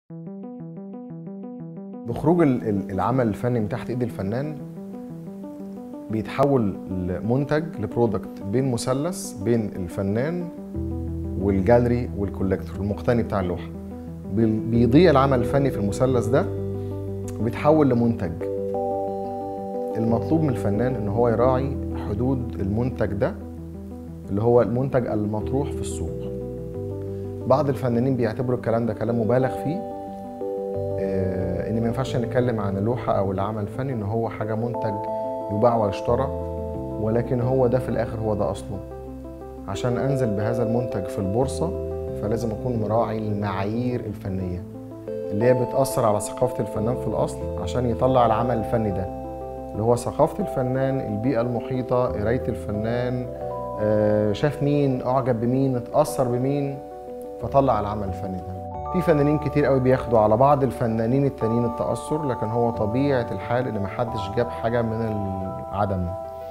بخروج ال- ال- العمل الفني من تحت ايد الفنان بيتحول لمنتج لبرودكت بين مثلث بين الفنان والجاليري والكولكتور المقتني بتاع اللوحه بي- بيضيع العمل الفني في المثلث ده وبيتحول لمنتج المطلوب من الفنان ان هو يراعي حدود المنتج ده اللي هو المنتج المطروح في السوق بعض الفنانين بيعتبروا الكلام ده كلام مبالغ فيه آه، ان ما ينفعش نتكلم عن اللوحه او العمل الفني ان هو حاجه منتج يباع ويشترى ولكن هو ده في الاخر هو ده اصله عشان انزل بهذا المنتج في البورصه فلازم اكون مراعي المعايير الفنيه اللي هي بتاثر على ثقافه الفنان في الاصل عشان يطلع العمل الفني ده اللي هو ثقافه الفنان البيئه المحيطه قرايه الفنان آه، شاف مين اعجب بمين اتاثر بمين فطلع العمل الفني ده في فنانين كتير قوي بياخدوا على بعض الفنانين التانيين التأثر لكن هو طبيعة الحال ان محدش جاب حاجة من العدم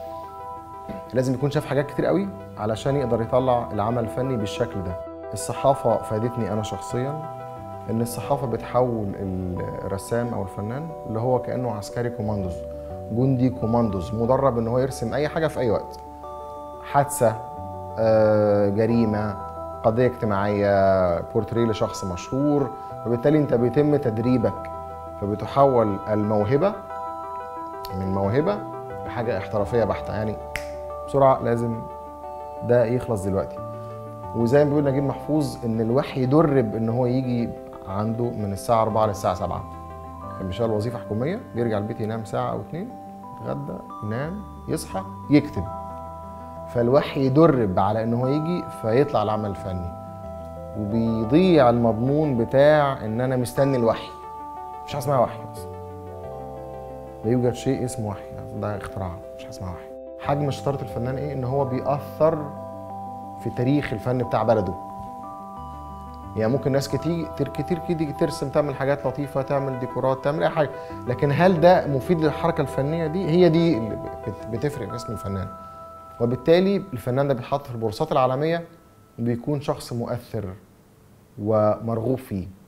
لازم يكون شاف حاجات كتير قوي علشان يقدر يطلع العمل الفني بالشكل ده الصحافة فادتني انا شخصيا ان الصحافة بتحول الرسام او الفنان اللي هو كأنه عسكري كوماندوز جندي كوماندوز مدرب ان هو يرسم اي حاجة في اي وقت حادثة آه، جريمة قضية اجتماعية بورتريه لشخص مشهور وبالتالي انت بيتم تدريبك فبتحول الموهبة من موهبة لحاجة احترافية بحتة يعني بسرعة لازم ده يخلص دلوقتي وزي ما بيقول نجيب محفوظ ان الوحي يدرب ان هو يجي عنده من الساعة 4 للساعة 7 كان بيشتغل وظيفة حكومية بيرجع البيت ينام ساعة أو اتنين يتغدى ينام يصحى يكتب فالوحي يدرب على ان هو يجي فيطلع العمل الفني وبيضيع المضمون بتاع ان انا مستني الوحي مش حاجه اسمها وحي اصلا لا يوجد شيء اسمه وحي ده اختراع مش حاجه اسمها وحي حجم شطاره الفنان ايه ان هو بيأثر في تاريخ الفن بتاع بلده يعني ممكن ناس كتير كتير كتير كتير ترسم تعمل حاجات لطيفه تعمل ديكورات تعمل اي حاجه لكن هل ده مفيد للحركه الفنيه دي هي دي اللي بت- بتفرق في اسم الفنان وبالتالي الفنان ده بيتحط في البورصات العالميه وبيكون شخص مؤثر ومرغوب فيه